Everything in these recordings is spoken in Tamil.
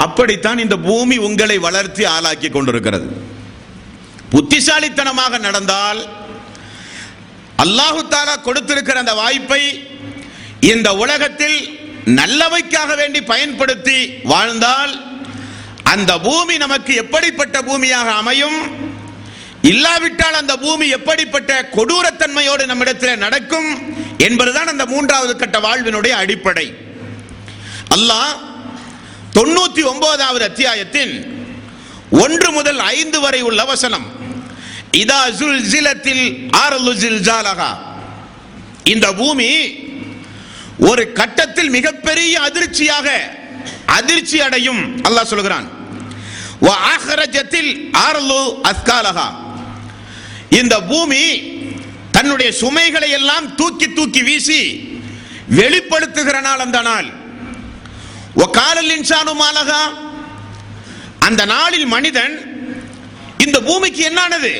அப்படித்தான் இந்த பூமி உங்களை வளர்த்தி ஆளாக்கி கொண்டிருக்கிறது புத்திசாலித்தனமாக நடந்தால் அல்லாஹு தாலா கொடுத்திருக்கிற அந்த வாய்ப்பை இந்த உலகத்தில் நல்லவைக்காக வேண்டி பயன்படுத்தி வாழ்ந்தால் அந்த பூமி நமக்கு எப்படிப்பட்ட பூமியாக அமையும் இல்லாவிட்டால் அந்த பூமி எப்படிப்பட்ட கொடூரத்தன்மையோடு நம்மிடத்தில் நடக்கும் என்பதுதான் அந்த மூன்றாவது கட்ட வாழ்வினுடைய அடிப்படை அல்லாஹ் தொண்ணூத்தி ஒன்பதாவது அத்தியாயத்தின் ஒன்று முதல் ஐந்து வரை உள்ள வசனம் இதா ஜுல்சிலத்தில் ஆரலு ஜில்ஜாலகா இந்த பூமி ஒரு கட்டத்தில் மிகப்பெரிய அதிர்ச்சியாக அதிர்ச்சி அடையும் அல்லாஹ் சொல்கிறான் வ ஆஹரஜத்தில் ஆரலு அஸ்காலகா இந்த பூமி தன்னுடைய சுமைகளை எல்லாம் தூக்கி தூக்கி வீசி வெளிப்படுத்துகிற நாள் அந்த நாள் காலல் இன்சானு மாலகா அந்த நாளில் மனிதன் இந்த பூமிக்கு என்னானது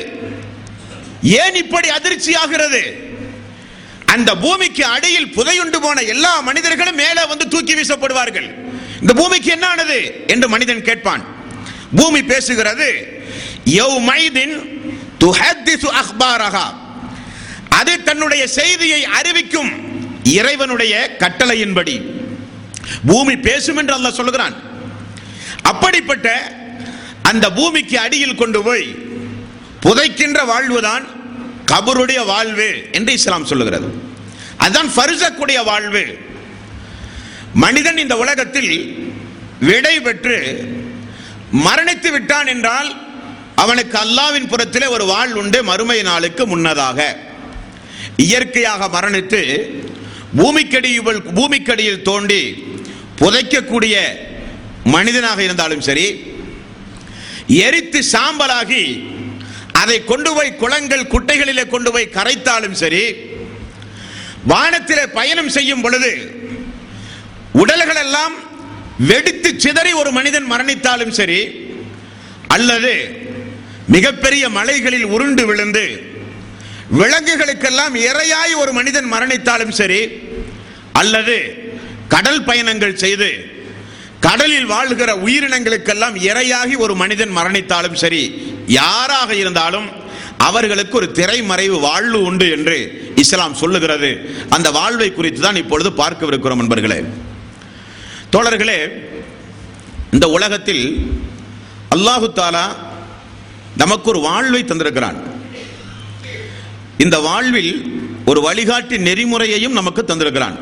ஏன் இப்படி அதிர்ச்சி ஆகிறது அந்த பூமிக்கு அடியில் புதையுண்டு போன எல்லா மனிதர்களும் மேலே வந்து தூக்கி வீசப்படுவார்கள் இந்த பூமிக்கு என்னானது என்று மனிதன் கேட்பான் பூமி பேசுகிறது யவ் மைதின் துஹத்திசு அக்பாரஹா அது தன்னுடைய செய்தியை அறிவிக்கும் இறைவனுடைய கட்டளையின்படி பூமி பேசும் என்று அல்லாஹ் சொல்லுகிறான் அப்படிப்பட்ட அந்த பூமிக்கு அடியில் கொண்டு போய் புதைக்கின்ற வாழ்வுதான் கபருடைய வாழ்வு என்று இஸ்லாம் சொல்லுகிறது அதுதான் ஃபர்சக்குடைய வாழ்வு மனிதன் இந்த உலகத்தில் விடை பெற்று மரணித்து விட்டான் என்றால் அவனுக்கு அல்லாவின் புறத்திலே ஒரு வாழ் உண்டு மறுமை நாளுக்கு முன்னதாக இயற்கையாக மரணித்து பூமிக்கடியில் பூமிக்கடியில் தோண்டி புதைக்கக்கூடிய மனிதனாக இருந்தாலும் சரி எரித்து சாம்பலாகி அதை கொண்டு போய் குளங்கள் குட்டைகளிலே கொண்டு போய் கரைத்தாலும் சரி வானத்திலே பயணம் செய்யும் பொழுது உடல்கள் எல்லாம் வெடித்து சிதறி ஒரு மனிதன் மரணித்தாலும் சரி அல்லது மிகப்பெரிய மலைகளில் உருண்டு விழுந்து விலங்குகளுக்கெல்லாம் இரையாய் ஒரு மனிதன் மரணித்தாலும் சரி அல்லது கடல் பயணங்கள் செய்து கடலில் வாழ்கிற உயிரினங்களுக்கெல்லாம் இரையாகி ஒரு மனிதன் மரணித்தாலும் சரி யாராக இருந்தாலும் அவர்களுக்கு ஒரு திரைமறைவு வாழ்வு உண்டு என்று இஸ்லாம் சொல்லுகிறது அந்த வாழ்வை குறித்து தான் இப்பொழுது பார்க்கவிருக்கிறோம் நண்பர்களே தோழர்களே இந்த உலகத்தில் அல்லாஹு தாலா நமக்கு ஒரு வாழ்வை தந்திருக்கிறான் இந்த வாழ்வில் ஒரு வழிகாட்டி நெறிமுறையையும் நமக்கு தந்திருக்கிறான்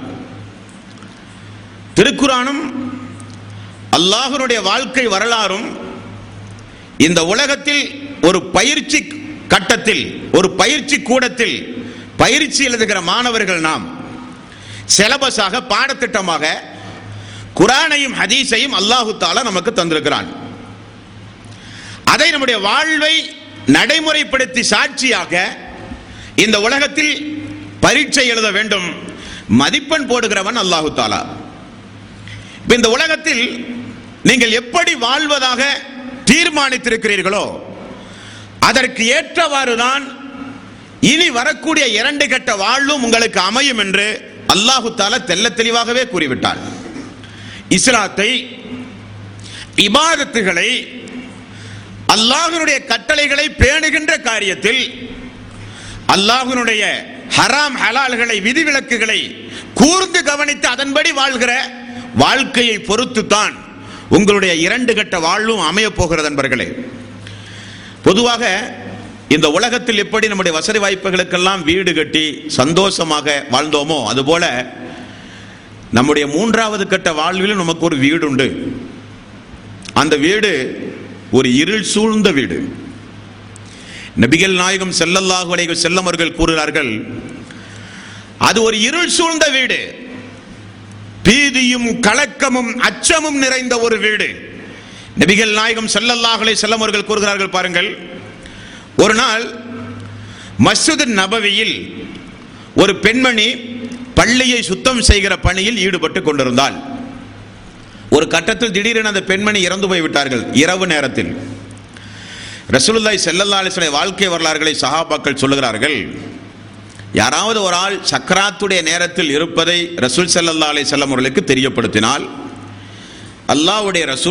திருக்குறானும் அல்லாஹனுடைய வாழ்க்கை வரலாறும் இந்த உலகத்தில் ஒரு பயிற்சி கட்டத்தில் ஒரு பயிற்சி கூடத்தில் பயிற்சி எழுதுகிற மாணவர்கள் நாம் சிலபஸாக பாடத்திட்டமாக குரானையும் ஹதீஸையும் அல்லாஹு தாலா நமக்கு தந்திருக்கிறான் அதை நம்முடைய வாழ்வை நடைமுறைப்படுத்தி சாட்சியாக இந்த உலகத்தில் பரீட்சை எழுத வேண்டும் மதிப்பெண் போடுகிறவன் அல்லாஹு தாலா இப்ப இந்த உலகத்தில் நீங்கள் எப்படி வாழ்வதாக தீர்மானித்திருக்கிறீர்களோ அதற்கு ஏற்றவாறுதான் இனி வரக்கூடிய இரண்டு கட்ட வாழ்வும் உங்களுக்கு அமையும் என்று அல்லாஹு தாலா தெல்ல தெளிவாகவே கூறிவிட்டார் இஸ்லாத்தை இபாதத்துகளை அல்லாஹனுடைய கட்டளைகளை பேணுகின்ற காரியத்தில் அல்லாஹனுடைய ஹராம் ஹலால்களை விதிவிலக்குகளை கூர்ந்து கவனித்து அதன்படி வாழ்கிற வாழ்க்கையை பொறுத்து தான் உங்களுடைய இரண்டு கட்ட வாழ்வும் அமைய போகிறது நண்பர்களே பொதுவாக இந்த உலகத்தில் எப்படி நம்முடைய வசதி வாய்ப்புகளுக்கெல்லாம் வீடு கட்டி சந்தோஷமாக வாழ்ந்தோமோ அதுபோல நம்முடைய மூன்றாவது கட்ட வாழ்விலும் நமக்கு ஒரு வீடு உண்டு அந்த வீடு ஒரு இருள் சூழ்ந்த வீடு நபிகள் நாயகம் செல்லல்லாஹு அலைஹி செல்லம் அவர்கள் கூறுகிறார்கள் அது ஒரு இருள் சூழ்ந்த வீடு பீதியும் கலக்கமும் அச்சமும் நிறைந்த ஒரு வீடு நபிகள் நாயகம் செல்லல்லாஹு அலைஹி செல்லம் அவர்கள் கூறுகிறார்கள் பாருங்கள் ஒரு நாள் மஸ்ஜித் நபவியில் ஒரு பெண்மணி பள்ளியை சுத்தம் செய்கிற பணியில் ஈடுபட்டு கொண்டிருந்தாள் ஒரு கட்டத்தில் திடீரென அந்த பெண்மணி இறந்து போய் விட்டார்கள் இரவு நேரத்தில் ரசூலுல்லாய் செல்லல்லா அலிஸ்வலை வாழ்க்கை வரலாறுகளை சஹாபாக்கள் சொல்லுகிறார்கள் யாராவது ஒரு ஆள் சக்கராத்துடைய நேரத்தில் இருப்பதை ரசூல் செல்லல்லா அலி செல்லம் அவர்களுக்கு தெரியப்படுத்தினால் அல்லாவுடைய ரசூல்